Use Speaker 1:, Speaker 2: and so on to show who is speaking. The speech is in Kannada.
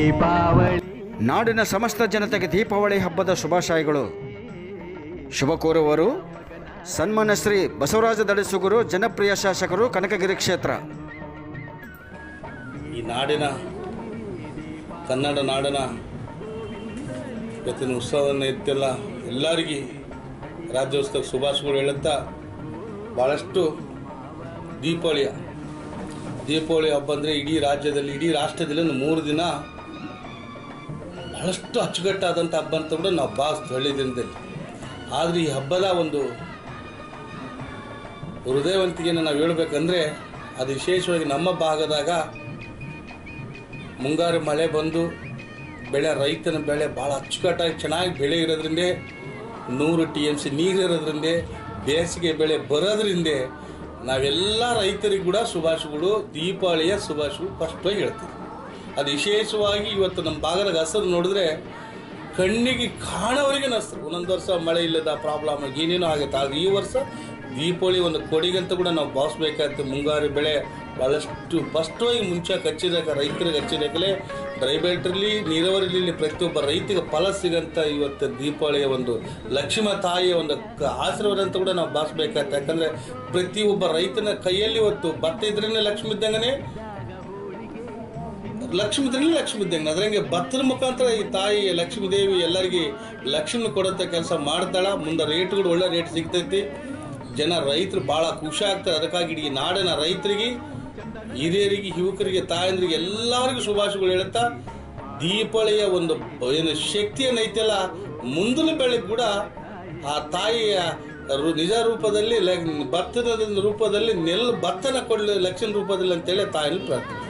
Speaker 1: ದೀಪಾವಳಿ
Speaker 2: ನಾಡಿನ ಸಮಸ್ತ ಜನತೆಗೆ ದೀಪಾವಳಿ ಹಬ್ಬದ ಶುಭಾಶಯಗಳು ಶುಭ ಕೋರುವವರು ಸನ್ಮಾನ್ಯ ಶ್ರೀ ಬಸವರಾಜ ದಳಿಸುಗುರು ಜನಪ್ರಿಯ ಶಾಸಕರು ಕನಕಗಿರಿ ಕ್ಷೇತ್ರ
Speaker 3: ಈ ನಾಡಿನ ಕನ್ನಡ ನಾಡಿನ ಇವತ್ತಿನ ಉತ್ಸವವನ್ನು ಎತ್ತೆಲ್ಲ ಎಲ್ಲರಿಗೆ ರಾಜ್ಯೋತ್ಸವ ಶುಭಾಶಯಗಳು ಹೇಳುತ್ತಾ ಭಾಳಷ್ಟು ದೀಪಾವಳಿಯ ದೀಪಾವಳಿ ಹಬ್ಬ ಅಂದರೆ ಇಡೀ ರಾಜ್ಯದಲ್ಲಿ ಇಡೀ ರಾಷ್ಟ್ರದಲ್ಲಿ ಒಂದು ಮೂರು ದಿನ ಬಹಳಷ್ಟು ಅಚ್ಚುಕಟ್ಟಾದಂಥ ಹಬ್ಬ ಅಂತ ಕೂಡ ನಾವು ಭಾವಿಸ್ತೀವಿ ಹಳ್ಳಿ ದಿನದಲ್ಲಿ ಆದರೆ ಈ ಹಬ್ಬದ ಒಂದು ಹೃದಯವಂತಿಕೆಯನ್ನು ನಾವು ಹೇಳ್ಬೇಕಂದ್ರೆ ಅದು ವಿಶೇಷವಾಗಿ ನಮ್ಮ ಭಾಗದಾಗ ಮುಂಗಾರು ಮಳೆ ಬಂದು ಬೆಳೆ ರೈತನ ಬೆಳೆ ಭಾಳ ಅಚ್ಚುಕಟ್ಟಾಗಿ ಚೆನ್ನಾಗಿ ಬೆಳೆ ಇರೋದ್ರಿಂದ ನೂರು ಟಿ ಎಮ್ ಸಿ ನೀರು ಇರೋದ್ರಿಂದ ಬೇಸಿಗೆ ಬೆಳೆ ಬರೋದ್ರಿಂದ ನಾವೆಲ್ಲ ರೈತರಿಗೆ ಕೂಡ ಶುಭಾಶಯಗಳು ದೀಪಾವಳಿಯ ಶುಭಾಶಯಗಳು ಫಸ್ಟಾಗಿ ಹೇಳ್ತೀವಿ ಅದು ವಿಶೇಷವಾಗಿ ಇವತ್ತು ನಮ್ಮ ಭಾಗದಾಗ ಹಸಿರು ನೋಡಿದ್ರೆ ಕಣ್ಣಿಗೆ ಕಾಣೋರಿಗೆ ನಸ್ರು ಒಂದೊಂದು ವರ್ಷ ಮಳೆ ಇಲ್ಲದ ಪ್ರಾಬ್ಲಮ್ ಏನೇನೋ ಆಗುತ್ತೆ ಆದರೆ ಈ ವರ್ಷ ದೀಪಾವಳಿ ಒಂದು ಕೊಡಿಗಂತ ಕೂಡ ನಾವು ಭಾವಿಸ್ಬೇಕಾಗುತ್ತೆ ಮುಂಗಾರು ಬೆಳೆ ಭಾಳಷ್ಟು ಫಸ್ಟಾಗಿ ಮುಂಚೆ ಹಚ್ಚಿದಾಗ ರೈತರಿಗೆ ಹಚ್ಚಿದಾಗಲೇ ಡ್ರೈ ಬೆಲ್ಟ್ರಲ್ಲಿ ನೀರಾವರಿಲಿ ಪ್ರತಿಯೊಬ್ಬ ರೈತಿಗೆ ಫಲ ಸಿಗಂತ ಇವತ್ತು ದೀಪಾವಳಿಯ ಒಂದು ಲಕ್ಷ್ಮ ತಾಯಿಯ ಒಂದು ಕ- ಆಶೀರ್ವಾದ ಅಂತ ಕೂಡ ನಾವು ಭಾವಿಸ್ಬೇಕಾಗುತ್ತೆ ಯಾಕಂದರೆ ಪ್ರತಿಯೊಬ್ಬ ರೈತನ ಕೈಯಲ್ಲಿ ಇವತ್ತು ಭತ್ತ ಇದ್ರೇ ಲಕ್ಷ್ಮಿ ಇದ್ದಂಗನೇ ಲಕ್ಷ್ಮಿ ಇದ್ರಲ್ಲಿ ಲಕ್ಷ್ಮಿ ಇದ್ದಂಗೆ ಅದ್ರಂಗೆ ಭತ್ತದ ಮುಖಾಂತರ ಈ ತಾಯಿ ಲಕ್ಷ್ಮೀ ದೇವಿ ಎಲ್ಲರಿಗೆ ಲಕ್ಷ್ಮಿ ಕೊಡಂತ ಕೆಲಸ ಮಾಡ್ತಾಳ ಮುಂದೆ ರೇಟ್ಗಳು ಒಳ್ಳೆ ರೇಟ್ ಸಿಗ್ತೈತಿ ಜನ ರೈತರು ಭಾಳ ಖುಷಿ ಆಗ್ತಾರೆ ಅದಕ್ಕಾಗಿ ಇಡೀ ನಾಡಿನ ರೈತರಿಗೆ ಹಿರಿಯರಿಗೆ ಯುವಕರಿಗೆ ತಾಯಂದ್ರಿಗೆ ಎಲ್ಲರಿಗೂ ಶುಭಾಶಯಗಳು ಹೇಳುತ್ತಾ ದೀಪಾವಳಿಯ ಒಂದು ಏನು ಶಕ್ತಿ ಏನೈತಲ್ಲ ಮುಂದಿನ ಬೆಳೆ ಕೂಡ ಆ ತಾಯಿಯ ರು- ನಿಜ ರೂಪದಲ್ಲಿ ಲ- ಭತ್ತದ ರೂಪದಲ್ಲಿ ನೆಲ್ ಭತ್ತನ ಕೊಡಲಿ ಲಕ್ಷ್ಮಣ ರೂಪದಲ್ಲಿ ಅಂತೇಳಿ ತಾಯಿನ ಪ್ರಾರ್ಥನೆ